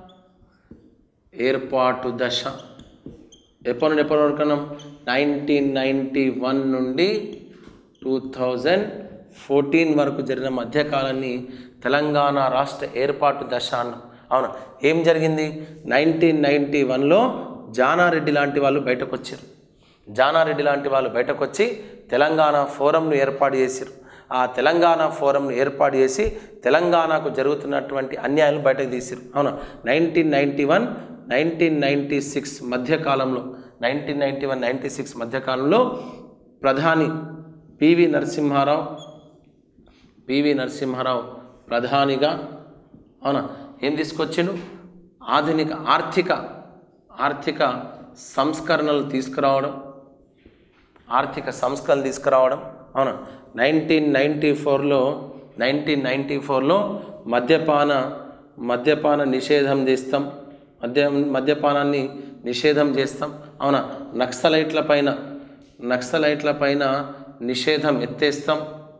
ఏర్పాటు దశ ఎప్పటి నుండి ఎప్పటి వరకు అన్నాం నైన్టీన్ నైంటీ వన్ నుండి టూ థౌజండ్ ఫోర్టీన్ వరకు జరిగిన మధ్యకాలాన్ని తెలంగాణ రాష్ట్ర ఏర్పాటు దశ అన్నాం అవునా ఏం జరిగింది నైన్టీన్ నైంటీ వన్లో జానారెడ్డి లాంటి వాళ్ళు బయటకు వచ్చారు జానారెడ్డి లాంటి వాళ్ళు బయటకు వచ్చి తెలంగాణ ఫోరంను ఏర్పాటు చేశారు ఆ తెలంగాణ ఫోరంను ఏర్పాటు చేసి తెలంగాణకు జరుగుతున్నటువంటి అన్యాయాలు బయటకు తీసారు అవునా nineteen ninety one nineteen ninety six మధ్యకాలంలో nineteen ninety one ninety six మధ్యకాలంలో ప్రధాని పివి నరసింహారావు పివి నరసింహారావు ప్రధానిగా అవునా ఏం తీసుకొచ్చిండు ఆధునిక ఆర్థిక ఆర్థిక సంస్కరణలు తీసుకురావడం ఆర్థిక సంస్కరణలు తీసుకురావడం అవునా నైన్టీన్ నైంటీ ఫోర్లో నైన్టీన్ నైంటీ ఫోర్లో మద్యపాన మద్యపాన నిషేధం చేస్తాం మద్య మద్యపానాన్ని నిషేధం చేస్తాం అవునా నక్సలైట్ల పైన నక్సలైట్ల పైన నిషేధం ఎత్తేస్తాం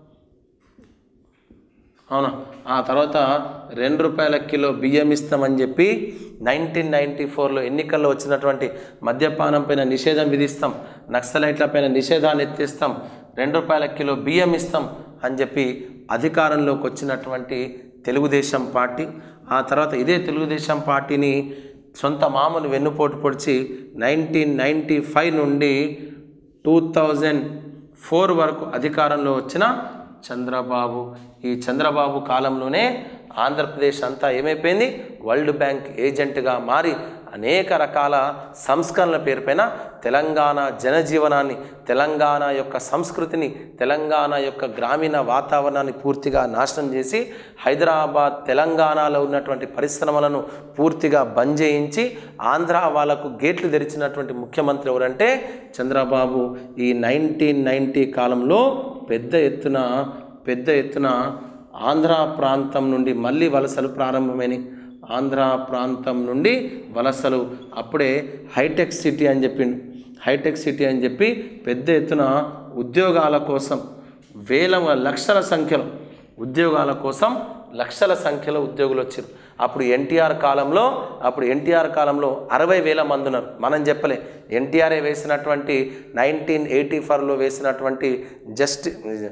అవునా ఆ తర్వాత రెండు రూపాయల కిలో బియ్యం ఇస్తామని చెప్పి నైన్టీన్ నైంటీ ఫోర్లో ఎన్నికల్లో వచ్చినటువంటి మద్యపానం పైన నిషేధం విధిస్తాం నక్సలైట్ల పైన నిషేధాన్ని ఎత్తిస్తాం రెండు రూపాయల కిలో బియ్యం ఇస్తాం అని చెప్పి అధికారంలోకి వచ్చినటువంటి తెలుగుదేశం పార్టీ ఆ తర్వాత ఇదే తెలుగుదేశం పార్టీని సొంత మామూలు వెన్నుపోటు పొడిచి నైన్టీన్ నైంటీ ఫైవ్ నుండి టూ థౌజండ్ ఫోర్ వరకు అధికారంలో వచ్చిన చంద్రబాబు ఈ చంద్రబాబు కాలంలోనే ఆంధ్రప్రదేశ్ అంతా ఏమైపోయింది వరల్డ్ బ్యాంక్ ఏజెంట్గా మారి అనేక రకాల సంస్కరణల పేరుపైన తెలంగాణ జనజీవనాన్ని తెలంగాణ యొక్క సంస్కృతిని తెలంగాణ యొక్క గ్రామీణ వాతావరణాన్ని పూర్తిగా నాశనం చేసి హైదరాబాద్ తెలంగాణలో ఉన్నటువంటి పరిశ్రమలను పూర్తిగా బంద్ చేయించి ఆంధ్ర వాళ్ళకు గేట్లు తెరిచినటువంటి ముఖ్యమంత్రి ఎవరంటే చంద్రబాబు ఈ నైన్టీన్ నైంటీ కాలంలో పెద్ద ఎత్తున పెద్ద ఎత్తున ఆంధ్ర ప్రాంతం నుండి మళ్ళీ వలసలు ప్రారంభమైనవి ఆంధ్ర ప్రాంతం నుండి వలసలు అప్పుడే హైటెక్ సిటీ అని చెప్పిండు హైటెక్ సిటీ అని చెప్పి పెద్ద ఎత్తున ఉద్యోగాల కోసం వేల లక్షల సంఖ్యలో ఉద్యోగాల కోసం లక్షల సంఖ్యలో ఉద్యోగులు వచ్చారు అప్పుడు ఎన్టీఆర్ కాలంలో అప్పుడు ఎన్టీఆర్ కాలంలో అరవై వేల మంది ఉన్నారు మనం చెప్పలే ఎన్టీఆర్ఏ వేసినటువంటి నైన్టీన్ ఎయిటీ ఫోర్లో వేసినటువంటి జస్ట్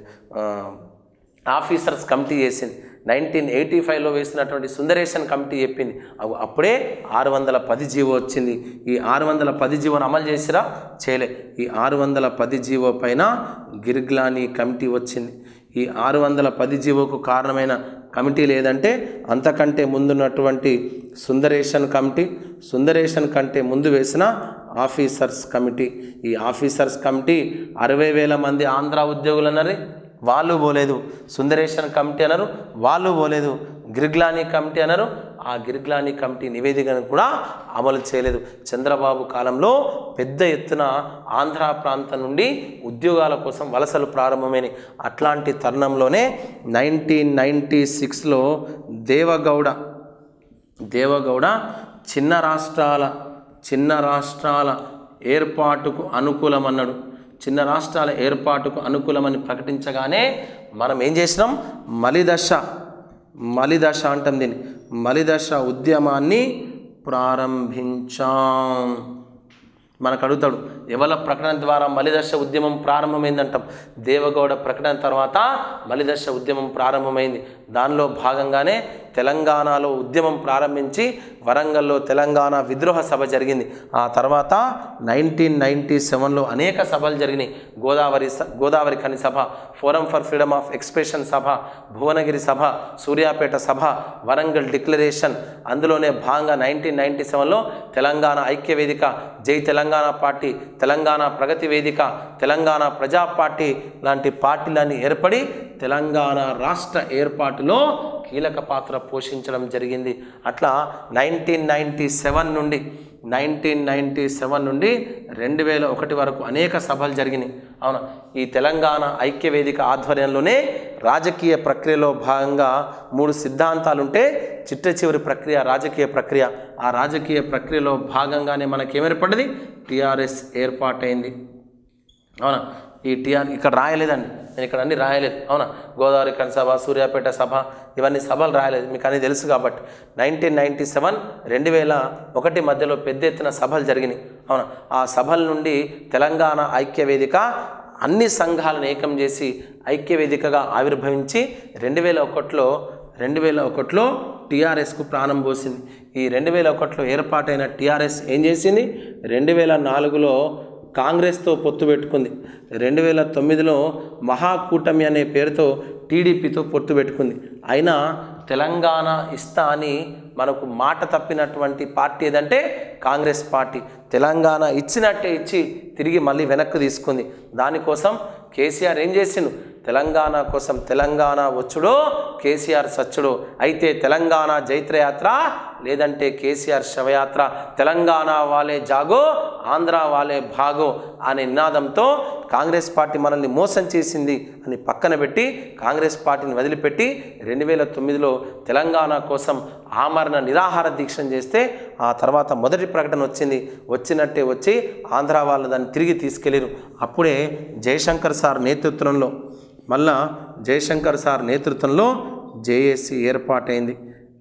ఆఫీసర్స్ కమిటీ చేసింది నైన్టీన్ ఎయిటీ ఫైవ్లో వేసినటువంటి సుందరేషన్ కమిటీ చెప్పింది అవు అప్పుడే ఆరు వందల పది జీవో వచ్చింది ఈ ఆరు వందల పది జీవోను అమలు చేసిరా చేయలే ఈ ఆరు వందల పది జీవో పైన గిర్గ్లానీ కమిటీ వచ్చింది ఈ ఆరు వందల పది జీవోకు కారణమైన కమిటీ లేదంటే అంతకంటే ముందున్నటువంటి సుందరేషన్ కమిటీ సుందరేషన్ కంటే ముందు వేసిన ఆఫీసర్స్ కమిటీ ఈ ఆఫీసర్స్ కమిటీ అరవై వేల మంది ఆంధ్ర ఉద్యోగులు అన్నారు వాళ్ళు పోలేదు సుందరేషన్ కమిటీ అన్నారు వాళ్ళు పోలేదు గిరిగ్లానీ కమిటీ అన్నారు ఆ గిరిగ్లానీ కమిటీ నివేదికను కూడా అమలు చేయలేదు చంద్రబాబు కాలంలో పెద్ద ఎత్తున ఆంధ్ర ప్రాంతం నుండి ఉద్యోగాల కోసం వలసలు ప్రారంభమైనవి అట్లాంటి తరుణంలోనే నైన్టీన్ నైంటీ సిక్స్లో దేవగౌడ దేవగౌడ చిన్న రాష్ట్రాల చిన్న రాష్ట్రాల ఏర్పాటుకు అనుకూలమన్నాడు చిన్న రాష్ట్రాల ఏర్పాటుకు అనుకూలమని ప్రకటించగానే మనం ఏం చేసినాం మలిదశ మలిదశ అంటాం దీన్ని మలిదశ ఉద్యమాన్ని ప్రారంభించాం మనకు అడుగుతాడు ఎవల ప్రకటన ద్వారా మలిదశ ఉద్యమం ప్రారంభమైందంటాం దేవగౌడ ప్రకటన తర్వాత మలిదశ ఉద్యమం ప్రారంభమైంది దానిలో భాగంగానే తెలంగాణలో ఉద్యమం ప్రారంభించి వరంగల్లో తెలంగాణ విద్రోహ సభ జరిగింది ఆ తర్వాత నైన్టీన్ నైంటీ సెవెన్లో అనేక సభలు జరిగినాయి గోదావరి స- గోదావరి ఖని సభ forum for freedom of expression సభ భువనగిరి సభ సూర్యాపేట సభ వరంగల్ డిక్లరేషన్ అందులోనే భాగంగా నైన్టీన్ నైంటీ సెవెన్లో తెలంగాణ ఐక్య వేదిక జై తెలంగాణ పార్టీ తెలంగాణ ప్రగతి వేదిక తెలంగాణ ప్రజా పార్టీ లాంటి పార్టీలన్నీ ఏర్పడి తెలంగాణ రాష్ట్ర ఏర్పాటులో కీలక పాత్ర పోషించడం జరిగింది అట్లా నైన్టీన్ నైంటీ సెవెన్ నుండి నైన్టీన్ నైంటీ సెవెన్ నుండి రెండు వేల ఒకటి వరకు అనేక సభలు జరిగినాయి అవునా ఈ తెలంగాణ ఐక్య వేదిక ఆధ్వర్యంలోనే రాజకీయ ప్రక్రియలో భాగంగా మూడు సిద్ధాంతాలు ఉంటే చిట్ట చివరి ప్రక్రియ రాజకీయ ప్రక్రియ ఆ రాజకీయ ప్రక్రియలో భాగంగానే మనకి ఏమేర్పడింది టీఆర్ఎస్ ఏర్పాటైంది అవునా ఈ టీఆర్ ఇక్కడ రాయలేదండి నేను ఇక్కడ అన్ని రాయలేదు అవునా గోదావరి కన్ సభ సూర్యాపేట సభ ఇవన్నీ సభలు రాయలేదు మీకు అన్నీ తెలుసు కాబట్టి నైన్టీన్ నైంటీ సెవెన్ రెండు వేల ఒకటి మధ్యలో పెద్ద ఎత్తున సభలు జరిగినాయి అవునా ఆ సభల నుండి తెలంగాణ ఐక్య వేదిక అన్ని సంఘాలను ఏకం చేసి ఐక్య వేదికగా ఆవిర్భవించి రెండు వేల ఒకటిలో రెండు వేల ఒకటిలో టీఆర్ఎస్కు ప్రాణం పోసింది ఈ రెండు వేల ఒకటిలో ఏర్పాటైన టీఆర్ఎస్ ఏం చేసింది రెండు వేల నాలుగులో కాంగ్రెస్తో పొత్తు పెట్టుకుంది రెండు వేల తొమ్మిదిలో మహాకూటమి అనే పేరుతో టీడీపీతో పొత్తు పెట్టుకుంది అయినా తెలంగాణ ఇస్తా అని మనకు మాట తప్పినటువంటి పార్టీ ఏదంటే కాంగ్రెస్ పార్టీ తెలంగాణ ఇచ్చినట్టే ఇచ్చి తిరిగి మళ్ళీ వెనక్కి తీసుకుంది దానికోసం కేసీఆర్ ఏం చేసిండు తెలంగాణ కోసం తెలంగాణ వచ్చుడో కేసీఆర్ సచ్చుడో అయితే తెలంగాణ జైత్రయాత్ర లేదంటే కేసీఆర్ శవయాత్ర తెలంగాణ వాలే జాగో ఆంధ్ర వాలే భాగో అనే నినాదంతో కాంగ్రెస్ పార్టీ మనల్ని మోసం చేసింది అని పక్కన పెట్టి కాంగ్రెస్ పార్టీని వదిలిపెట్టి రెండు వేల తొమ్మిదిలో తెలంగాణ కోసం ఆమరణ నిరాహార దీక్షను చేస్తే ఆ తర్వాత మొదటి ప్రకటన వచ్చింది వచ్చినట్టే వచ్చి ఆంధ్ర వాళ్ళు దాన్ని తిరిగి తీసుకెళ్ళారు అప్పుడే జయశంకర్ సార్ నేతృత్వంలో మళ్ళా జయశంకర్ సార్ నేతృత్వంలో జేఏసీ ఏర్పాటైంది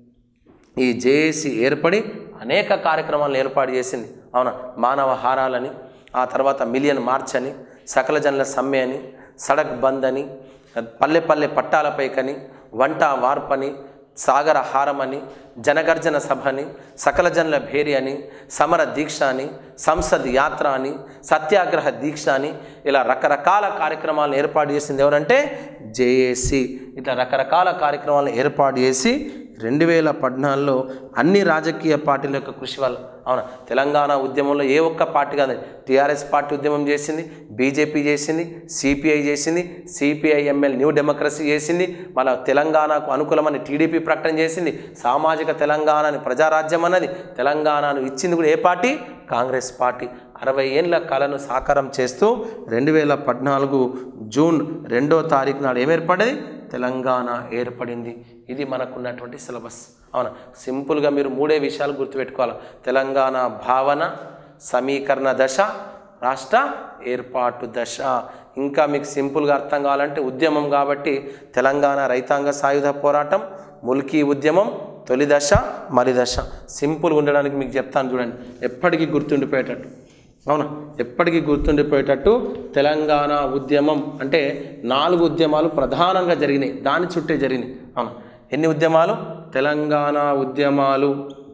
ఈ జేఏసీ ఏర్పడి అనేక కార్యక్రమాలను ఏర్పాటు చేసింది అవునా మానవ హారాలని ఆ తర్వాత మిలియన్ మార్చ్ అని సకల జనుల సమ్మె అని సడక్ బంద్ అని పల్లె పల్లె పట్టాలపైకని వంట వార్పని సాగర హారమని జనగర్జన సభని సకల జనుల భేరి అని సమర దీక్ష అని సంసద్ యాత్ర అని సత్యాగ్రహ దీక్ష అని ఇలా రకరకాల కార్యక్రమాలను ఏర్పాటు చేసింది ఎవరంటే జేఏసీ ఇట్లా రకరకాల కార్యక్రమాలను ఏర్పాటు చేసి రెండు వేల పద్నాలుగులో అన్ని రాజకీయ పార్టీల యొక్క కృషి వల్ల అవునా తెలంగాణ ఉద్యమంలో ఏ ఒక్క పార్టీ కాదు టీఆర్ఎస్ పార్టీ ఉద్యమం చేసింది బీజేపీ చేసింది సిపిఐ చేసింది సిపిఐ ఎంఎల్ న్యూ డెమోక్రసీ చేసింది మళ్ళీ తెలంగాణకు అనుకూలమని టీడీపీ ప్రకటన చేసింది సామాజిక తెలంగాణని ప్రజారాజ్యం అన్నది తెలంగాణను ఇచ్చింది కూడా ఏ పార్టీ కాంగ్రెస్ పార్టీ అరవై ఏళ్ళ కళను సాకారం చేస్తూ రెండు వేల పద్నాలుగు జూన్ రెండో తారీఖు నాడు ఏం ఏర్పడేది తెలంగాణ ఏర్పడింది ఇది మనకున్నటువంటి సిలబస్ అవునా సింపుల్గా మీరు మూడే విషయాలు గుర్తుపెట్టుకోవాలి తెలంగాణ భావన సమీకరణ దశ రాష్ట్ర ఏర్పాటు దశ ఇంకా మీకు సింపుల్గా అర్థం కావాలంటే ఉద్యమం కాబట్టి తెలంగాణ రైతాంగ సాయుధ పోరాటం ముల్కీ ఉద్యమం తొలి దశ మరి దశ సింపుల్గా ఉండడానికి మీకు చెప్తాను చూడండి ఎప్పటికీ గుర్తుండిపోయేటట్టు అవునా ఎప్పటికీ గుర్తుండిపోయేటట్టు తెలంగాణ ఉద్యమం అంటే నాలుగు ఉద్యమాలు ప్రధానంగా జరిగినాయి దాని చుట్టే జరిగినాయి అవునా ఎన్ని ఉద్యమాలు తెలంగాణ ఉద్యమాలు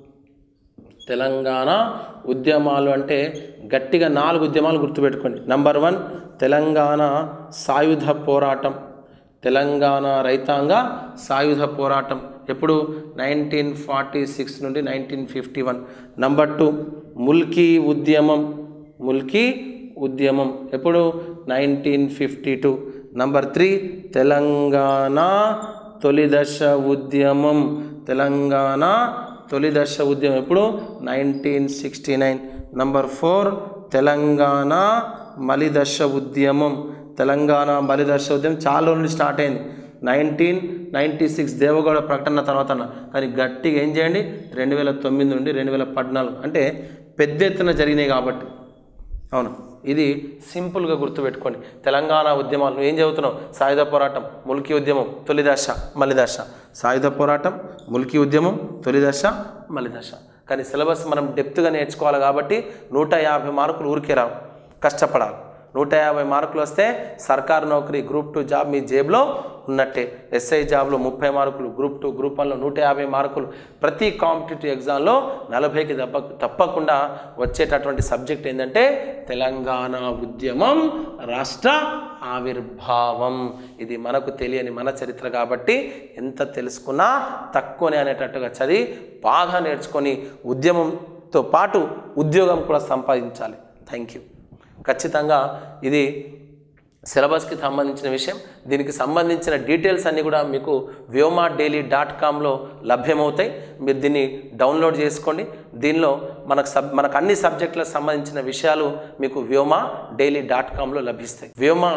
తెలంగాణ ఉద్యమాలు అంటే గట్టిగా నాలుగు ఉద్యమాలు గుర్తుపెట్టుకోండి నంబర్ వన్ తెలంగాణ సాయుధ పోరాటం తెలంగాణ రైతాంగ సాయుధ పోరాటం ఎప్పుడు నైన్టీన్ ఫార్టీ సిక్స్ నుండి nineteen fifty one number two Mulki ఉద్యమం ముల్కీ ఉద్యమం ఎప్పుడు nineteen fifty two number three Telangana తొలి దశ ఉద్యమం తెలంగాణ తొలి దశ ఉద్యమం ఎప్పుడు nineteen sixty nine number four Telangana మలిదశ ఉద్యమం తెలంగాణ మలిదశ ఉద్యమం చాలా రోజులు స్టార్ట్ అయింది నైన్టీన్ నైంటీ సిక్స్ దేవగౌడ ప్రకటన తర్వాత అన్న కానీ గట్టిగా ఏం చేయండి రెండు వేల తొమ్మిది నుండి రెండు వేల పద్నాలుగు అంటే పెద్ద ఎత్తున జరిగినాయి కాబట్టి అవును ఇది సింపుల్గా గుర్తుపెట్టుకోండి తెలంగాణ ఉద్యమాలు నువ్వు ఏం చదువుతున్నావు సాయుధ పోరాటం ముల్కీ ఉద్యమం తొలి దశ మలి దశ సాయుధ పోరాటం ముల్కీ ఉద్యమం తొలి దశ మలి దశ కానీ సిలబస్ మనం డెప్త్గా నేర్చుకోవాలి కాబట్టి నూట యాభై మార్కులు ఊరికే రావు కష్టపడాలి నూట యాభై మార్కులు వస్తే సర్కారు నౌకరీ గ్రూప్ టూ జాబ్ మీ జేబులో ఉన్నట్టే ఎస్ఐ జాబ్లో ముప్పై మార్కులు గ్రూప్ టూ గ్రూప్ వన్లో నూట యాభై మార్కులు ప్రతి కాంపిటేటివ్ ఎగ్జామ్లో నలభైకి తప్ప తప్పకుండా వచ్చేటటువంటి సబ్జెక్ట్ ఏంటంటే తెలంగాణ ఉద్యమం రాష్ట్ర ఆవిర్భావం ఇది మనకు తెలియని మన చరిత్ర కాబట్టి ఎంత తెలుసుకున్నా తక్కువనే అనేటట్టుగా చదివి బాగా నేర్చుకొని ఉద్యమంతో పాటు ఉద్యోగం కూడా సంపాదించాలి థ్యాంక్ యూ ఖచ్చితంగా ఇది సిలబస్కి సంబంధించిన విషయం దీనికి సంబంధించిన డీటెయిల్స్ అన్నీ కూడా మీకు వ్యోమా డైలీ డాట్ కామ్లో లభ్యమవుతాయి మీరు దీన్ని డౌన్లోడ్ చేసుకోండి దీనిలో మనకు సబ్ మనకు అన్ని సబ్జెక్టులకు సంబంధించిన విషయాలు మీకు వ్యోమా డైలీ డాట్ కామ్లో లభిస్తాయి వ్యోమా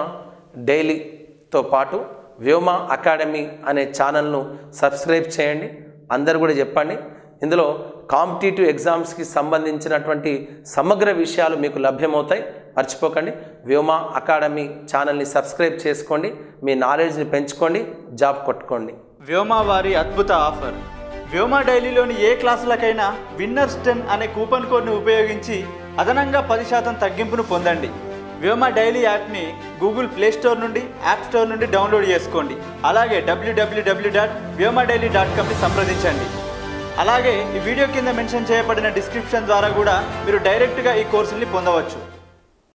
డైలీతో పాటు వ్యోమా అకాడమీ అనే ఛానల్ను సబ్స్క్రైబ్ చేయండి అందరు కూడా చెప్పండి ఇందులో కాంపిటేటివ్ ఎగ్జామ్స్కి సంబంధించినటువంటి సమగ్ర విషయాలు మీకు లభ్యమవుతాయి మర్చిపోకండి వ్యోమా అకాడమీ ఛానల్ని సబ్స్క్రైబ్ చేసుకోండి మీ నాలెడ్జ్ని పెంచుకోండి జాబ్ కొట్టుకోండి వ్యోమా వారి అద్భుత ఆఫర్ వ్యోమా డైలీలోని ఏ క్లాసులకైనా విన్నర్స్ టెన్ అనే కూపన్ కోడ్ని ఉపయోగించి అదనంగా పది శాతం తగ్గింపును పొందండి వ్యోమా డైలీ యాప్ని గూగుల్ ప్లే స్టోర్ నుండి యాప్ స్టోర్ నుండి డౌన్లోడ్ చేసుకోండి అలాగే డబ్ల్యూడబ్ల్యూడబ్ల్యూ డాట్ వ్యోమా డైలీ డాట్ కామ్ని సంప్రదించండి అలాగే ఈ వీడియో కింద మెన్షన్ చేయబడిన డిస్క్రిప్షన్ ద్వారా కూడా మీరు డైరెక్ట్గా ఈ కోర్సుల్ని పొందవచ్చు